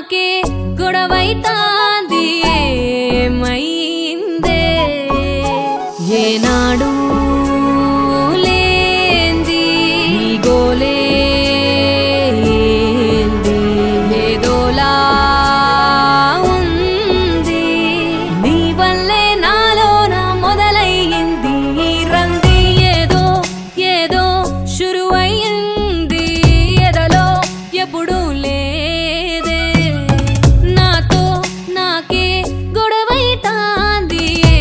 నాకే గొడవైతాంది ఏమైందే ఏనాడు లేంది ఈ గోలే ఏంది ఏదోలా ఉంది నీ వల్లే నాలోన మొదలయ్యింది ఈ రంది ఏదో ఏదో శురువయ్యింది ఎదలో ఎప్పుడు లేదే నాతో నాకే గొడవైతాంది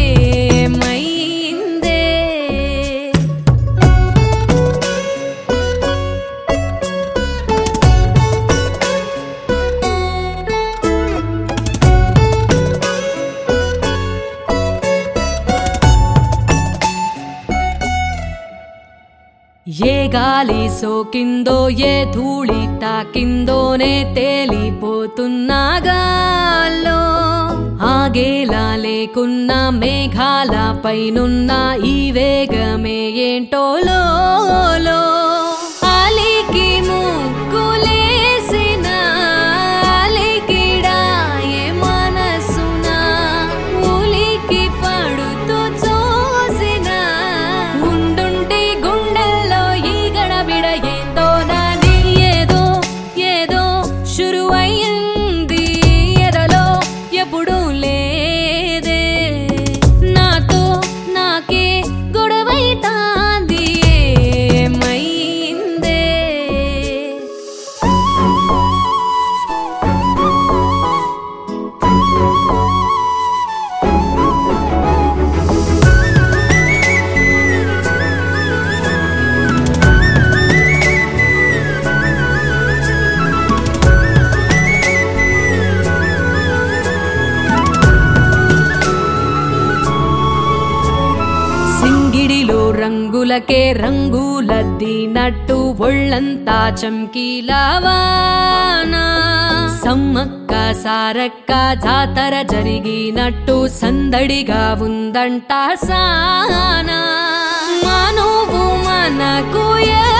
ఏమైందే ఏ గాలి సోకిందో ఏ ధూళి తాకిందోనే తేలిపోతున్నాగాల్లో ఆగేలా లేకున్న మేఘాల పైనున్న ఈ వేగమే ఏంటో లోలో అలికి ముగ్గులేసిన అలికిడాయే మనసున ఉలికి పడుతూ చూసిన ఉండుంటి గుండెల్లో ఈ గడబిడ ఏందో నాది ఏదో ఏదో శురువయ్యింది ఎదలో ఎప్పుడు లేదే నాతో నాకే గొడవైతాంది ఏమైందే సింగిడిలో రంగులకే రంగులద్దినట్టు ఒళ్ళంతా చమ్కీలావానా సమ్మక్క సారక్క జాతర జరిగినట్టు సందడిగా ఉందంట సానా మానువు మనకు ఏ